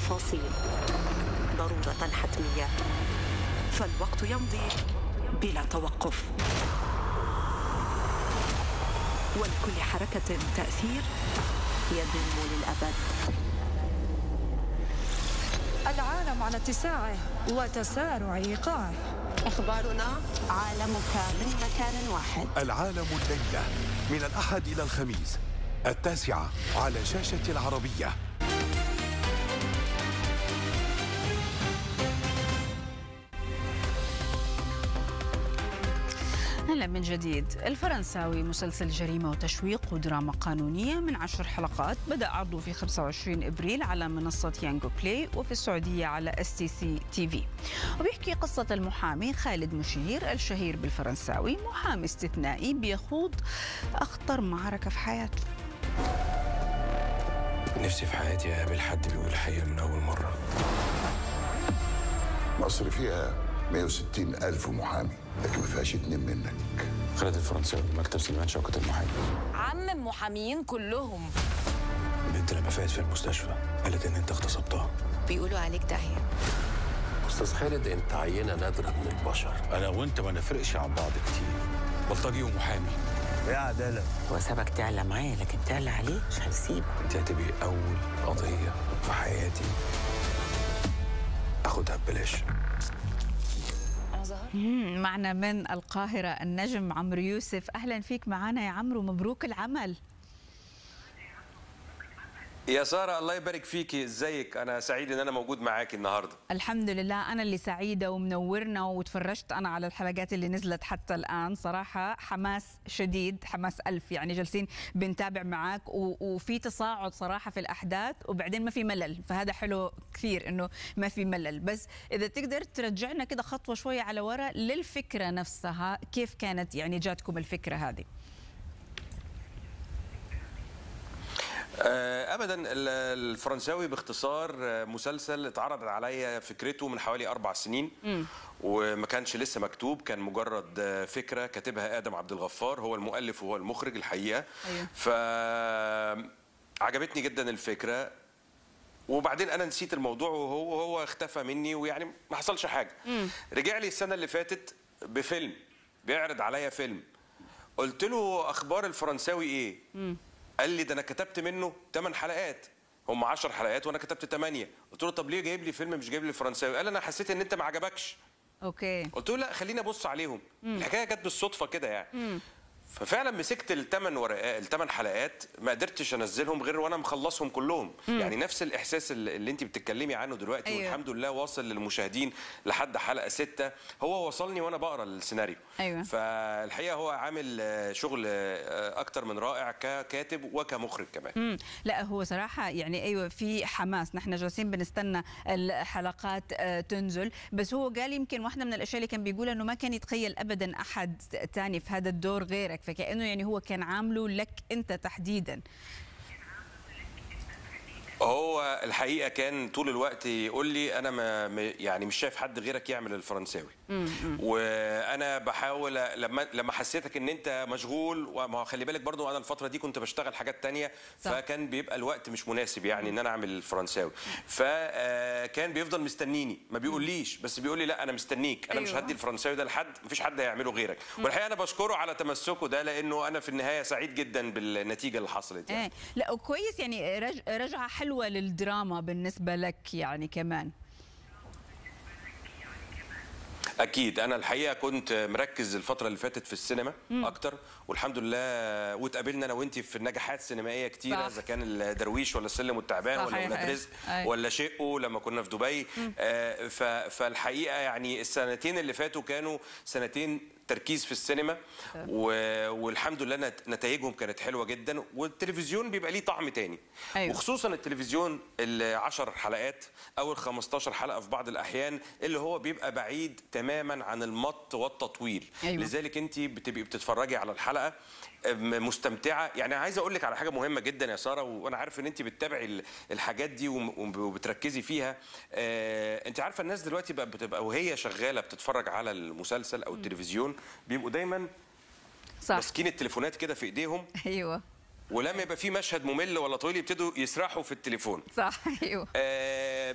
التفاصيل ضرورة حتمية فالوقت يمضي بلا توقف ولكل حركة تأثير يدوم للأبد العالم على اتساعه وتسارع ايقاعه إخبارنا عالمك من مكان واحد العالم الليلة من الأحد إلى الخميس التاسعة على شاشة العربية هلا من جديد الفرنساوي مسلسل جريمة وتشويق ودراما قانونية من عشر حلقات بدأ عرضه في 25 إبريل على منصة يانجو بلاي وفي السعودية على اس تي سي تي في وبيحكي قصة المحامي خالد مشير الشهير بالفرنساوي محامي استثنائي بيخوض أخطر معركة في حياته نفسي في حياتي اقابل حد بيقول الحقيقه من اول مره مصر فيها 160 ألف محامي لكن ما فيهاش اتنين منك خالد الفرنساوي مكتب سليمان شوكة المحامي عم المحاميين كلهم البنت لما فاتت في المستشفى قالت ان انت اغتصبتها بيقولوا عليك داهية استاذ خالد انت عينه نادره من البشر انا وانت ما نفرقش عن بعض كتير بلطجي ومحامي يا عداله وسابك تعلى معاه لكن تعلى عليه مش هيسيبك انت هتبقي اول قضيه في حياتي اخدها ببلاش مم، معنا من القاهرة النجم عمرو يوسف أهلا فيك معنا يا عمرو مبروك العمل يا ساره الله يبارك فيكي ازيك انا سعيد ان انا موجود معاكي النهارده الحمد لله أنا اللي سعيدة ومنورنا وتفرجت أنا على الحلقات اللي نزلت حتى الآن صراحة حماس شديد حماس ألف يعني جالسين بنتابع معاك و- وفي تصاعد صراحة في الأحداث وبعدين ما في ملل فهذا حلو كثير إنه ما في ملل بس إذا تقدر ترجعنا كده خطوة شوية على ورا للفكرة نفسها كيف كانت يعني جاتكم الفكرة هذه آه، ابدا ال- الفرنساوي باختصار آه، مسلسل اتعرض عليا فكرته من حوالي اربع سنين وما كانش لسه مكتوب كان مجرد آه، فكره كاتبها ادم عبد الغفار هو المؤلف وهو المخرج الحقيقه أيوه. ف عجبتني جدا الفكره وبعدين انا نسيت الموضوع وهو وهو اختفى مني ويعني ما حصلش حاجه رجع لي السنه اللي فاتت بفيلم بيعرض عليا فيلم قلت له اخبار الفرنساوي ايه قال لي ده انا كتبت منه 8 حلقات هم 10 حلقات وانا كتبت 8 قلت له طب ليه جايب لي فيلم مش جايب لي فرنساوي قال انا حسيت ان انت ما عجبكش أوكي قلت له لا خليني ابص عليهم الحكايه جت بالصدفه كده يعني ففعلا مسكت الثمان ورقات الثمان حلقات ما قدرتش انزلهم غير وانا مخلصهم كلهم يعني نفس الاحساس اللي اللي انت بتتكلمي عنه دلوقتي أيوة. والحمد لله واصل للمشاهدين لحد حلقه ستة هو وصلني وانا بقرا السيناريو أيوة. فالحقيقه هو عامل آه، شغل آه، اكتر من رائع ككاتب وكمخرج كمان مم. لا هو صراحة يعني أيوة في حماس نحن جالسين بنستنى الحلقات آه، تنزل بس هو قال يمكن واحدة من الأشياء اللي كان بيقولها أنه ما كان يتخيل أبدا أحد تاني في هذا الدور غيرك فكأنه يعني هو كان عامله لك أنت تحديدا هو الحقيقه كان طول الوقت يقول لي انا ما ما- يعني مش شايف حد غيرك يعمل الفرنساوي وانا بحاول لما لما حسيتك ان انت مشغول وما هو خلي بالك برضو انا الفتره دي كنت بشتغل حاجات تانية صح. فكان بيبقى الوقت مش مناسب يعني ان انا اعمل الفرنساوي فكان بيفضل مستنيني ما بيقوليش بس بيقول لي لا انا مستنيك انا مش أيوة. هدي الفرنساوي ده لحد مفيش حد هيعمله غيرك والحقيقه انا بشكره على تمسكه ده لانه انا في النهايه سعيد جدا بالنتيجه اللي حصلت يعني. ايه لا وكويس يعني رج... رجعة حلوة للدراما بالنسبة لك يعني كمان اكيد انا الحقيقه كنت مركز الفتره اللي فاتت في السينما اكتر والحمد لله واتقابلنا انا وانت في نجاحات سينمائيه كتيره صح. اذا كان الدرويش ولا السلم والتعبان ولا صحيح، ولاد أي. رزق أي. ولا شقه لما كنا في دبي آه، ف- فالحقيقه يعني السنتين اللي فاتوا كانوا سنتين تركيز في السينما و... والحمد لله نت- نتائجهم كانت حلوه جدا والتلفزيون بيبقى ليه طعم تاني أيوة. وخصوصا التلفزيون العشر حلقات او ال 15 حلقه في بعض الاحيان اللي هو بيبقى بعيد تماما عن المط والتطويل أيوة. لذلك انت بتبقي بتتفرجي على الحلقه أم، مستمتعه يعني عايز اقول لك على حاجه مهمه جدا يا ساره وانا عارف ان انت بتتابعي ال- الحاجات دي وم- وبتركزي فيها آه، انت عارفه الناس دلوقتي بقى بتبقى وهي شغاله بتتفرج على المسلسل او التلفزيون بيبقوا دايما صح ماسكين التليفونات كده في ايديهم ايوه ولما يبقى في مشهد ممل ولا طويل يبتدوا يسرحوا في التليفون صح ايوه آه،